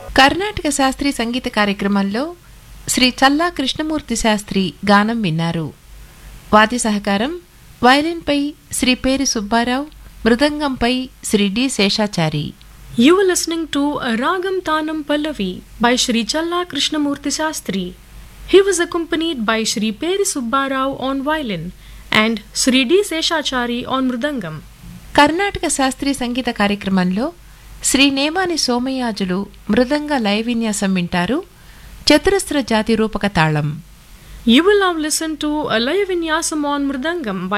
కర్ణాటక శాస్త్రీయ సంగీత కార్యక్రమంలో శ్రీ చల్లా కృష్ణమూర్తి శాస్త్రి గానం విన్నారు వాద్య సహకారం వయలిన్పై శ్రీ పేరి సుబ్బారావు మృదంగంపై Shri D Seshachari You were listening to a Ragam Tanam Pallavi by Sri Challa Krishnamurti Sastri. He was accompanied by Sri Peri Subbarao on violin and Sri D. Seshachari on mridangam. Carnatic శాస్త్రీయ సంగీత కార్యక్రమంలో శ్రీ నేమాని సోమయాజులు మృదంగ లయ విన్యాసం వింటారు చతురస్ర జాతి రూపక తాళం You will now listen to a Laya Vinyasam on mridangam by